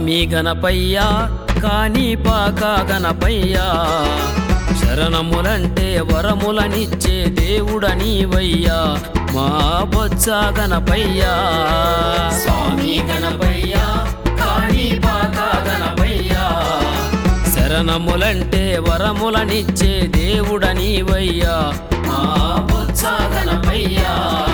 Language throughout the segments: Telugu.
స్వామి గణపయ్యా కాణిపాక గణపయ్యా శరణములంటే వరములనిచ్చే దేవుడనీవయ్యా మా బొత్స గణపయ్యా స్వామి గణపయ్యా కాణిపాక గణపయ్యా శరణములంటే వరములనిచ్చే దేవుడనీవయ్యా మా బొత్స గణపయ్యా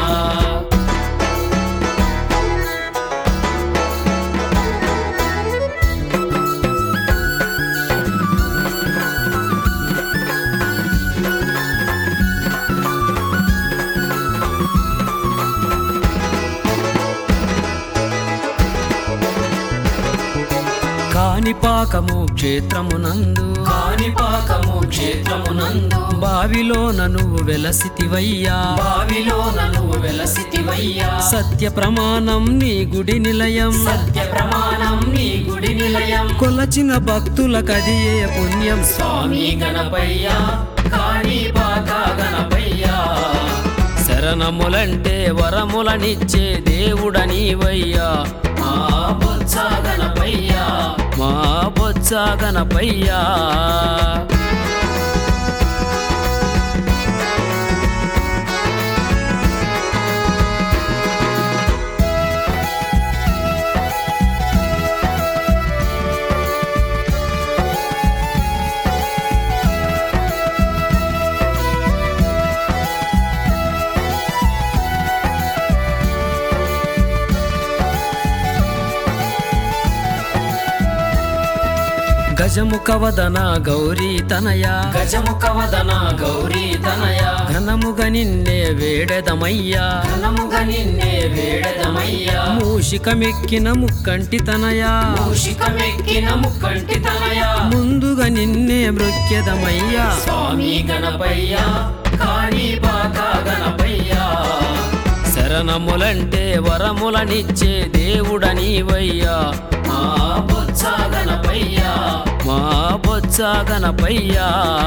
కాణిపాకము క్షేత్రమునందు కాణిపాకము క్షేత్రమునందు బావిలోన నువ్వు వెలసితివయ్యా బావిలోన నువ్వు వెలసితివయ్యా సత్య ప్రమాణం నీ గుడి నిలయం సత్య ప్రమాణం నీ గుడి నిలయం కొలచిన భక్తులకదియే పుణ్యం స్వామి గణపయ్యా కాణిపాక గణపయ్యా శరణములంటే వరములనిచ్చే దేవుడనీవయ్యా మా బొత్స గణపయ్యా మా బొత్స గణపయ్యా గజముఖ వదన గౌరీ తనయ గజముఖ వదన గౌరీ తనయ ఘనముగ నిన్నే వేడెదమయ్యా ఘనముగ నిన్నే వేడెదమయ్యా మూషికమెక్కిన ముక్కంటి తనయ మూషికమెక్కిన ముక్కంటి తనయ ముందుగా నిన్నే మృక్యదమయ్యా స్వామి గణపయ్యా కాణిపాక గణపయ్యా శరణములంటే వరములనిచ్చే దేవుడనీవయ్యా మా బొత్స గణపయ్యా మా బొత్స గణపయ్యా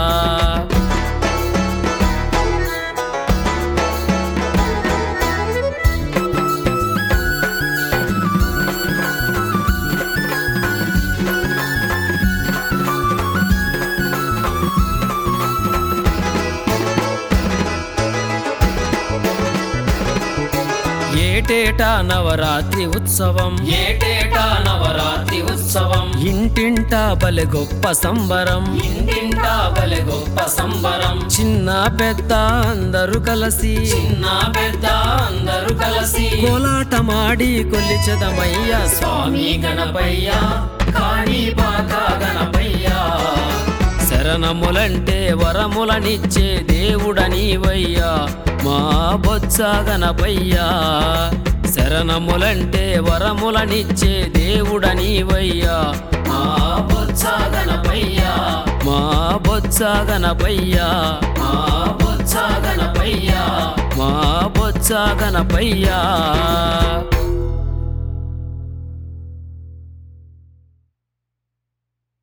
ఏటేటా నవరాత్రి ఉత్సవం ఏటేటా నవరాత్రి ఉత్సవం ఇంటింటా బలె గొప్ప సంబరం ఇంటింటా బలె గొప్ప సంబరం చిన్న పెద్ద అందరూ కలిసి చిన్న పెద్ద అందరూ కలిసి కోలాటమాడి కొల్లిచదమయ్యా స్వామి గణపయ్యా కాణిపాక గణపయ్యా శరణములంటే వరములనిచ్చే దేవుడనీవయ్యా మా బొత్స గణపయ్యా శరణములంటే వరములనిచ్చే దేవుడనీవయ్యా మా బొత్స గణపయ్యా మా బొత్స గణపయ్యా మా బొత్స గణపయ్యా మా బొత్స గణపయ్యా